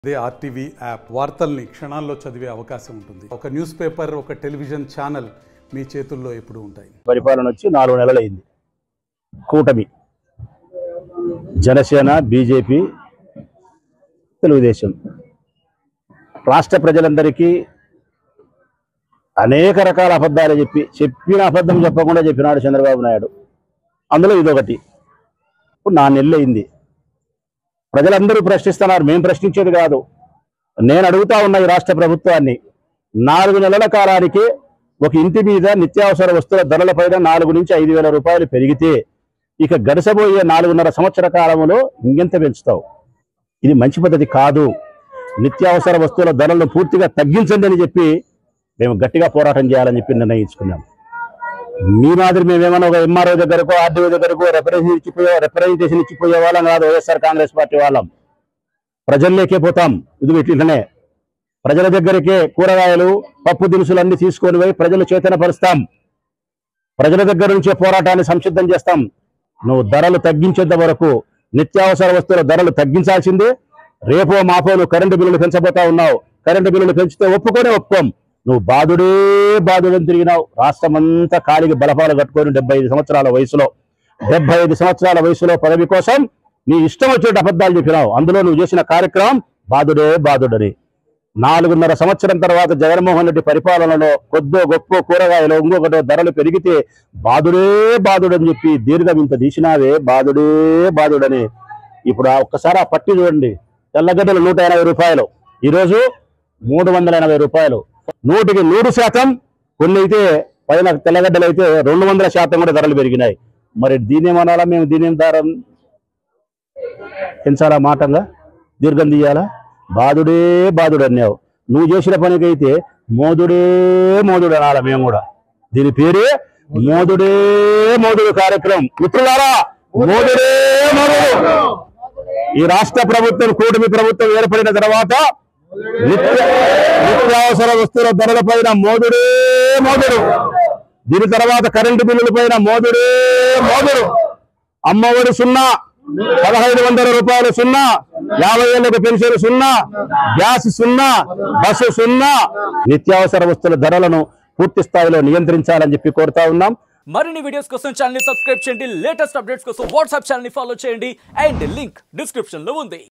అదే RTV app వార్తల్ని క్షణాల్లో చదివే అవకాశం ఉంటుంది ఒక న్యూస్ పేపర్ ఒక టెలివిజన్ ఛానల్ మీ చేతుల్లో ఎప్పుడూ ఉంటాయి పరిపాలన వచ్చి నాలుగు నెలలైంది కూటమి జనసేన బీజేపీ తెలుగుదేశం రాష్ట్ర ప్రజలందరికీ అనేక రకాల అబద్ధాలు చెప్పి చెప్పిన అబద్ధం చెప్పకుండా చెప్పినాడు చంద్రబాబు నాయుడు అందులో ఇదొకటి ఇప్పుడు నా నెల్లయింది ప్రజలందరూ ప్రశ్నిస్తున్నారు మేము ప్రశ్నించేది కాదు నేను అడుగుతా ఉన్న ఈ రాష్ట్ర ప్రభుత్వాన్ని నాలుగు నెలల కాలానికి ఒక ఇంటి మీద నిత్యావసర వస్తువుల ధరలపైన నాలుగు నుంచి ఐదు వేల రూపాయలు పెరిగితే ఇక గడిసబోయే నాలుగున్నర సంవత్సర కాలంలో ఇంకెంత పెంచుతావు ఇది మంచి పద్ధతి కాదు నిత్యావసర వస్తువుల ధరలను పూర్తిగా తగ్గించండి అని చెప్పి మేము గట్టిగా పోరాటం చేయాలని చెప్పి నిర్ణయించుకున్నాం మీ మాదిరి మేమేమన్నా ఒక ఎంఆర్ఓ దగ్గరకు ఆర్డీఓ దగ్గరకు రిప్రజెంటేషన్ ఇచ్చిపోయే రిప్రజెంటేషన్ ఇచ్చిపోయే వాళ్ళం కాదు వైఎస్ఆర్ కాంగ్రెస్ పార్టీ వాళ్ళం ప్రజల్లోకే పోతాం ఇది ఇట్లనే ప్రజల దగ్గరికే కూరగాయలు పప్పు దినుసులు అన్ని తీసుకొని పోయి ప్రజలు చైతన్యపరుస్తాం ప్రజల దగ్గర నుంచే పోరాటాన్ని సంసిద్ధం చేస్తాం నువ్వు ధరలు తగ్గించేంత వరకు నిత్యావసర వస్తువుల ధరలు తగ్గించాల్సిందే రేపో మాపో నువ్వు కరెంటు బిల్లులు పెంచబోతా ఉన్నావు కరెంటు బిల్లులు పెంచితే ఒప్పుకొనే ఒప్పుకోం నువ్వు బాధుడే బాధుడని తిరిగినావు రాష్ట్రం అంతా కాలికి బలపాలు కట్టుకొని డెబ్బై ఐదు సంవత్సరాల వయసులో డెబ్బై ఐదు సంవత్సరాల వయసులో పదవి కోసం నీ ఇష్టం వచ్చేట అబద్ధాలు చెప్పినావు అందులో నువ్వు చేసిన కార్యక్రమం బాధుడే బాధుడని నాలుగున్నర సంవత్సరం తర్వాత జగన్మోహన్ రెడ్డి పరిపాలనలో కొద్దో గొప్ప కూరగాయలు ఇంకొకటో ధరలు పెరిగితే బాధుడే బాధుడని చెప్పి దీర్ఘం ఇంత తీసినావే బాధుడే బాధుడని ఇప్పుడు ఆ ఒక్కసారి ఆ పట్టి చూడండి తెల్లగడ్డలు నూట ఎనభై రూపాయలు ఈరోజు మూడు వందల ఎనభై రూపాయలు నూటికి నూరు శాతం కొన్ని అయితే పైన తెల్లగడ్డలు అయితే రెండు వందల శాతం కూడా ధరలు పెరిగినాయి మరి దీనేమనాలా మేము దీనేం ధర పెంచాలా మాటంగా దీర్ఘం తీయాలా బాధుడే బాధుడు అన్నావు నువ్వు చేసిన పనికైతే మోదుడే మోదుడు అనాల మేము కూడా దీని పేరే మోదుడే మోదుడు కార్యక్రమం మిత్రులారా మోదుడే మోదుడు ఈ రాష్ట్ర ప్రభుత్వం కూటమి ప్రభుత్వం ఏర్పడిన తర్వాత నిత్య నిత్యావసర వస్తువుల ధరల పైన మోదుడే మోదుడు దీని తర్వాత కరెంటు బిల్లుల పైన మోదుడే మోదుడు అమ్మఒడి సున్నా పదహైదు వందల రూపాయలు సున్నా యాభై ఏళ్ళకు పెన్షన్ సున్నా గ్యాస్ సున్నా బస్సు సున్నా నిత్యావసర వస్తువుల ధరలను పూర్తి స్థాయిలో నియంత్రించాలని చెప్పి కోరుతా ఉన్నాం మరిన్ని వీడియోస్ కోసం ఛానల్ ని సబ్స్క్రైబ్ చేయండి లేటెస్ట్ అప్డేట్స్ కోసం వాట్సాప్ ఛానల్ ని ఫాలో చేయండి అండ్ లింక్ డిస్క్రిప్షన్ లో ఉంది